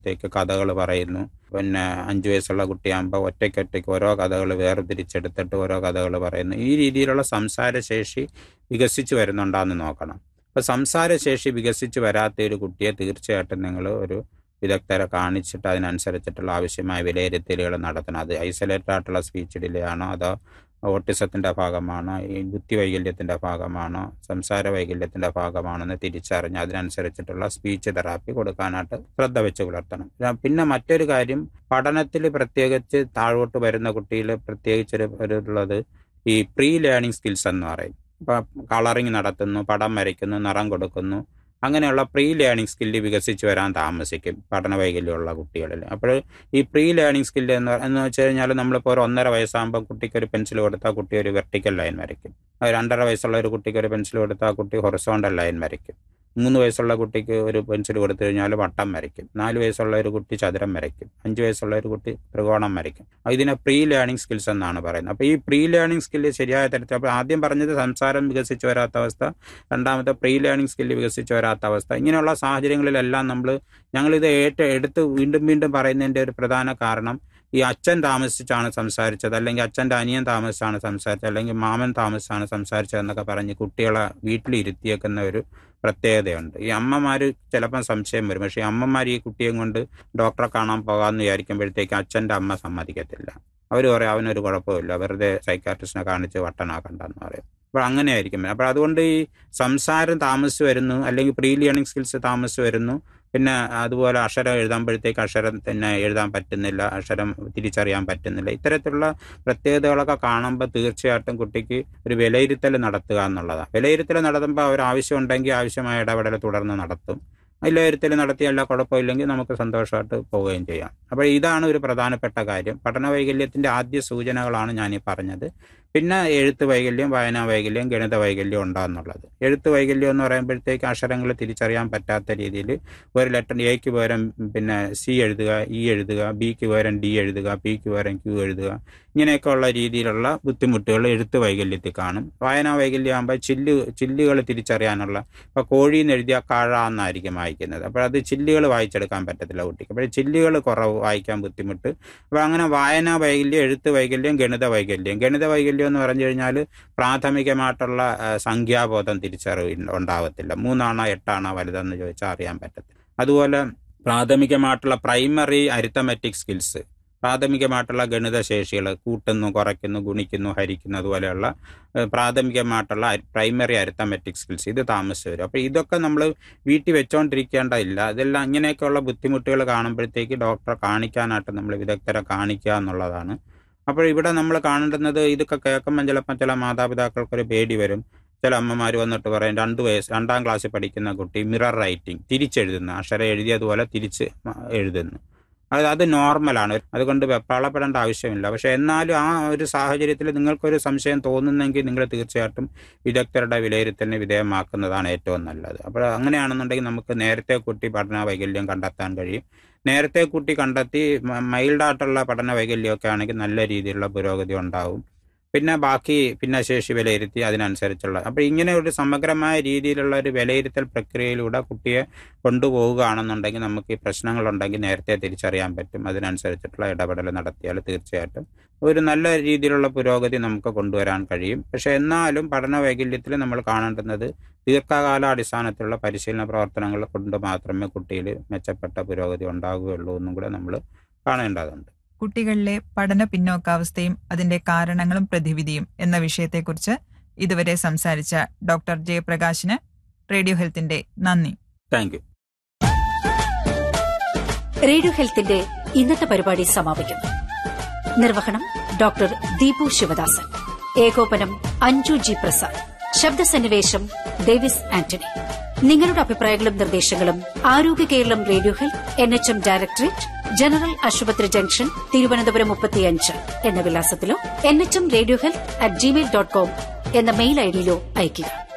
ത്തേക്ക് കഥകൾ പറയുന്നു പിന്നെ അഞ്ചു വയസ്സുള്ള കുട്ടിയാകുമ്പോൾ ഒറ്റയ്ക്കൊറ്റയ്ക്ക് ഓരോ കഥകൾ വേർതിരിച്ചെടുത്തിട്ട് ഓരോ കഥകൾ പറയുന്നു ഈ രീതിയിലുള്ള സംസാരശേഷി വികസിച്ച് വരുന്നുണ്ടാന്ന് നോക്കണം അപ്പോൾ സംസാരശേഷി വികസിച്ച് വരാത്ത ഒരു കുട്ടിയെ തീർച്ചയായിട്ടും നിങ്ങൾ ഒരു വിദഗ്ധരെ കാണിച്ചിട്ട് അതിനനുസരിച്ചിട്ടുള്ള ആവശ്യമായ വിലയിരുത്തലുകൾ നടത്തണം അത് ഐസൊലേറ്റഡ് ആയിട്ടുള്ള സ്പീച്ച് ഡിലേ ആണോ അതോ ഓട്ടിസത്തിൻ്റെ ഭാഗമാണോ ഈ ബുദ്ധി വൈകല്യത്തിൻ്റെ ഭാഗമാണോ സംസാര വൈകല്യത്തിൻ്റെ ഭാഗമാണോ എന്ന് തിരിച്ചറിഞ്ഞ് അതിനനുസരിച്ചിട്ടുള്ള സ്പീച്ച് തെറാപ്പി കൊടുക്കാനായിട്ട് ശ്രദ്ധ വെച്ച് പുലർത്തണം ര- പിന്നെ മറ്റൊരു കാര്യം പഠനത്തിൽ പ്രത്യേകിച്ച് താഴോട്ട് വരുന്ന കുട്ടിയിൽ പ്രത്യേകിച്ച് ഒരു ഒരു ഉള്ളത് ഈ പ്രീ ലേണിംഗ് സ്കിൽസ് എന്ന് പറയും ഇപ്പം കളറിങ് നടത്തുന്നു പടം വരയ്ക്കുന്നു നിറം കൊടുക്കുന്നു അങ്ങനെയുള്ള പ്രീ ലേണിംഗ് സ്കില്ല് വികസിച്ച് വരാൻ താമസിക്കും പഠന വൈകല്യമുള്ള കുട്ടികളിൽ അപ്പോൾ ഈ പ്രീ ലേണിംഗ് സ്കില്ല് എന്ന് പറ- എന്ന് വെച്ച് കഴിഞ്ഞാൽ നമ്മളിപ്പോൾ ഒരു ഒന്നര വയസ്സാകുമ്പോൾ കുട്ടിക്ക് ഒരു പെൻസിൽ കൊടുത്താൽ കുട്ടി ഒരു വെർട്ടിക്കൽ ലൈൻ വരയ്ക്കും അത് രണ്ടര വയസ്സുള്ള ഒരു കുട്ടിക്ക് ഒരു പെൻസിൽ കൊടുത്താൽ കുട്ടി ഹൊറിസോണ്ടൽ ലൈൻ വരയ്ക്കും മൂന്ന് വയസ്സുള്ള കുട്ടിക്ക് ഒരു പെൻസിൽ കൊടുത്തു കഴിഞ്ഞാൽ വട്ടം വരയ്ക്കും നാല് വയസ്സുള്ള ഒരു കുട്ടി ചതുരം വരയ്ക്കും അഞ്ച് വയസ്സുള്ള ഒരു കുട്ടി ത്രികോണം വരയ്ക്കും അത് ഇതിനെ പ്രീ ലേണിംഗ് സ്കിൽസ് എന്നാണ് പറയുന്നത് അപ്പോൾ ഈ പ്രീ ലേണിംഗ് സ്കില്ല് ശരിയായ തരത്തിൽ അപ്പോൾ ആദ്യം പറഞ്ഞത് സംസാരം വികസിച്ച് വരാത്ത അവസ്ഥ രണ്ടാമത്തെ പ്രീ ലേണിംഗ് സ്കില്ല് വികസിച്ച് വരാത്ത അവസ്ഥ ഇങ്ങനെയുള്ള സാഹചര്യങ്ങളിലെല്ലാം നമ്മൾ ഞങ്ങളിത് ഏറ്റ എടുത്ത് വീണ്ടും വീണ്ടും പറയുന്നതിൻ്റെ ഒരു പ്രധാന കാരണം ഈ അച്ഛൻ താമസിച്ചാണ് സംസാരിച്ചത് അല്ലെങ്കിൽ അച്ഛൻ്റെ അനിയൻ താമസിച്ചാണ് സംസാരിച്ചത് അല്ലെങ്കിൽ മാമൻ താമസിച്ചാണ് സംസാരിച്ചത് എന്നൊക്കെ പറഞ്ഞ് കുട്ടികളെ വീട്ടിലിരുത്തിയേക്കുന്ന ഒരു പ്രത്യേകതയുണ്ട് ഈ അമ്മമാർ ചിലപ്പം സംശയം വരും പക്ഷേ ഈ അമ്മമാർ ഈ കുട്ടിയും കൊണ്ട് ഡോക്ടറെ കാണാൻ പോകാമെന്ന് വിചാരിക്കുമ്പോഴത്തേക്ക് അച്ഛൻ്റെ അമ്മ സമ്മതിക്കത്തില്ല അവർ പറയും അവനൊരു കുഴപ്പമില്ല വെറുതെ സൈക്കാട്രിസ്റ്റിനെ കാണിച്ച് വട്ടനാക്കണ്ടെന്ന് പറയും അപ്പോൾ അങ്ങനെയായിരിക്കും അപ്പോൾ അതുകൊണ്ട് ഈ സംസാരം താമസിച്ച് വരുന്നു അല്ലെങ്കിൽ പ്രീ ലേണിംഗ് സ്കിൽസ് താമസിച്ച് വരുന്നു പിന്നെ അതുപോലെ അക്ഷരം എഴുതുമ്പോഴത്തേക്ക് അക്ഷരം തന്നെ എഴുതാൻ പറ്റുന്നില്ല അക്ഷരം തിരിച്ചറിയാൻ പറ്റുന്നില്ല ഇത്തരത്തിലുള്ള പ്രത്യേകതകളൊക്കെ കാണുമ്പോൾ തീർച്ചയായിട്ടും കുട്ടിക്ക് ഒരു വിലയിരുത്തൽ നടത്തുക എന്നുള്ളതാണ് വിലയിരുത്തൽ നടത്തുമ്പോൾ അവർ ആവശ്യമുണ്ടെങ്കിൽ ആവശ്യമായ ഇടപെടൽ തുടർന്ന് നടത്തും വിലയിരുത്തൽ നടത്തിയല്ല കുഴപ്പമില്ലെങ്കിൽ നമുക്ക് സന്തോഷമായിട്ട് പോവുകയും ചെയ്യാം അപ്പോൾ ഇതാണ് ഒരു പ്രധാനപ്പെട്ട കാര്യം പഠന വൈകല്യത്തിൻ്റെ ആദ്യ സൂചനകളാണ് ഞാൻ ഈ പറഞ്ഞത് പിന്നെ എഴുത്ത് വൈകല്യം വായനാ വൈകല്യം ഗണിത വൈകല്യം ഉണ്ടാകുന്നുള്ളത് എഴുത്ത് വൈകല്യം എന്ന് പറയുമ്പോഴത്തേക്ക് അക്ഷരങ്ങൾ തിരിച്ചറിയാൻ പറ്റാത്ത രീതിയിൽ ഒരു ലെറ്റർ എക്ക് പകരം പിന്നെ സി എഴുതുക ഇ എഴുതുക ബിക്ക് പകരം ഡി എഴുതുക പിക്ക് പകരം ക്യൂ എഴുതുക ഇങ്ങനെയൊക്കെ ഉള്ള രീതിയിലുള്ള ബുദ്ധിമുട്ടുകൾ എഴുത്ത് വൈകല്യത്തിൽ കാണും വായനാ വൈകല്യം ആകുമ്പോൾ ചില്ല് ചില്ലുകൾ തിരിച്ചറിയാനുള്ള ഇപ്പോൾ കോഴിന്ന് എഴുതിയ കാഴ എന്നായിരിക്കും വായിക്കുന്നത് അപ്പോൾ അത് ചില്ലുകൾ വായിച്ചെടുക്കാൻ പറ്റത്തില്ല കുട്ടിക്ക് അപ്പോൾ ചില്ലുകൾ കുറവ് വായിക്കാൻ ബുദ്ധിമുട്ട് അപ്പോൾ അങ്ങനെ വായനാ വൈകല്യം എഴുത്ത് വൈകല്യം ഗണിത വൈകല്യം ഗണിത വൈകല്യം എന്ന് പറഞ്ഞു കഴിഞ്ഞാൽ പ്രാഥമികമായിട്ടുള്ള ആ, സംഖ്യാബോധം തിരിച്ചറിവ് ഉണ്ടാവത്തില്ല മൂന്നാണോ എട്ടാണോ വലുതെന്ന് ചോദിച്ചാൽ അറിയാൻ പറ്റത്തില്ല അതുപോലെ പ്രാഥമികമായിട്ടുള്ള പ്രൈമറി അരിത്തമെറ്റിക് സ്കിൽസ് പ്രാഥമികമായിട്ടുള്ള ഗണിത ശേഷികൾ കൂട്ടുന്നു കുറയ്ക്കുന്നു ഗുണിക്കുന്നു ഹരിക്കുന്നു അതുപോലെയുള്ള ഏഹ്, പ്രാഥമികമായിട്ടുള്ള പ്രൈമറി അരിത്തമെറ്റിക് സ്കിൽസ് ഇത് താമസിച്ച് വരും അപ്പോൾ ഇതൊക്കെ നമ്മൾ വീട്ടിൽ വെച്ചോണ്ടിരിക്കേണ്ടതില്ല ഇതെല്ലാം ഇങ്ങനെയൊക്കെയുള്ള ബുദ്ധിമുട്ടുകൾ കാണുമ്പോഴത്തേക്ക് ഡോക്ടറെ കാണിക്കാനായിട്ട് നമ്മൾ വിദഗ്ധരെ കാണിക്കുക എന്നുള്ളതാണ് അപ്പോൾ ഇവിടെ നമ്മൾ കാണേണ്ടുന്നത് ഇതൊക്കെ കേൾക്കുമ്പോൾ ചിലപ്പോൾ ചില മാതാപിതാക്കൾക്കൊരു പേടി വരും ചില അമ്മമാർ വന്നിട്ട് പറയും രണ്ട് വയസ്സ് രണ്ടാം ക്ലാസ്സിൽ പഠിക്കുന്ന കുട്ടി മിറർ റൈറ്റിംഗ് തിരിച്ചെഴുതുന്നു അക്ഷരം എഴുതിയതുപോലെ തിരിച്ച് മ- എഴുതുന്നു അത് അത് നോർമലാണ് അതുകൊണ്ട് വെപ്രാളപ്പെടേണ്ട ആവശ്യമില്ല പക്ഷെ എന്നാലും ആ ഒരു സാഹചര്യത്തിൽ നിങ്ങൾക്കൊരു സംശയം തോന്നുന്നെങ്കിൽ നിങ്ങൾ തീർച്ചയായിട്ടും വിദഗ്ധരുടെ വിലയിരുത്തലിന് വിധേയമാക്കുന്നതാണ് ഏറ്റവും നല്ലത് അപ്പോൾ അങ്ങനെയാണെന്നുണ്ടെങ്കിൽ നമുക്ക് നേരത്തെ കുട്ടി പഠന വൈകല്യം കണ്ടെത്താൻ കഴിയും നേരത്തെ കുട്ടി കണ്ടെത്തി മൈൽഡായിട്ടുള്ള പഠന വൈകല്യമൊക്കെ ആണെങ്കിൽ നല്ല രീതിയിലുള്ള പുരോഗതി ഉണ്ടാവും പിന്നെ ബാക്കി ഭിന്നശേഷി വിലയിരുത്തി അതിനനുസരിച്ചുള്ള അപ്പോൾ ഇങ്ങനെ ഒരു സമഗ്രമായ രീതിയിലുള്ള ഒരു വിലയിരുത്തൽ പ്രക്രിയയിലൂടെ കുട്ടിയെ കൊണ്ടുപോവുകയാണെന്നുണ്ടെങ്കിൽ നമുക്ക് ഈ പ്രശ്നങ്ങളുണ്ടെങ്കിൽ നേരത്തെ തിരിച്ചറിയാൻ പറ്റും അതിനനുസരിച്ചിട്ടുള്ള ഇടപെടൽ നടത്തിയാൽ തീർച്ചയായിട്ടും ഒരു നല്ല രീതിയിലുള്ള പുരോഗതി നമുക്ക് കൊണ്ടുവരാൻ കഴിയും പക്ഷെ എന്നാലും പഠന വൈകല്യത്തിൽ നമ്മൾ കാണേണ്ടുന്നത് ദീർഘകാലാടിസ്ഥാനത്തിലുള്ള പരിശീലന പ്രവർത്തനങ്ങൾ കൊണ്ട് മാത്രമേ കുട്ടിയിൽ മെച്ചപ്പെട്ട പുരോഗതി ഉണ്ടാവുകയുള്ളൂ എന്നും കൂടെ നമ്മൾ കാണേണ്ടതുണ്ട് കുട്ടികളിലെ പഠന പിന്നോക്കാവസ്ഥയും അതിന്റെ കാരണങ്ങളും പ്രതിവിധിയും എന്ന വിഷയത്തെക്കുറിച്ച് ഇതുവരെ സംസാരിച്ച ഡോക്ടർ ജയപ്രകാശിന് റേഡിയോ ഹെൽത്തിന്റെ നന്ദി താങ്ക് യു റേഡിയോ ഹെൽത്തിന്റെ ഇന്നത്തെ പരിപാടി സമാപിക്കുന്നു നിർവഹണം ഡോക്ടർ ദീപു ശിവദാസൻ ഏകോപനം അഞ്ജു ജി പ്രസാദ് ശബ്ദസന്നിവേശം ഡേവിസ് ആന്റണി നിങ്ങളുടെ അഭിപ്രായങ്ങളും നിർദ്ദേശങ്ങളും Arogya Keralam radio health N H M directorate general ആശുപത്രി ജംഗ്ഷൻ തിരുവനന്തപുരം മുപ്പത്തിയഞ്ച് എന്ന വിലാസത്തിലോ N H M radio health at Gmail dot com എന്ന മെയിൽ ഐഡിയിലോ അയയ്ക്കുക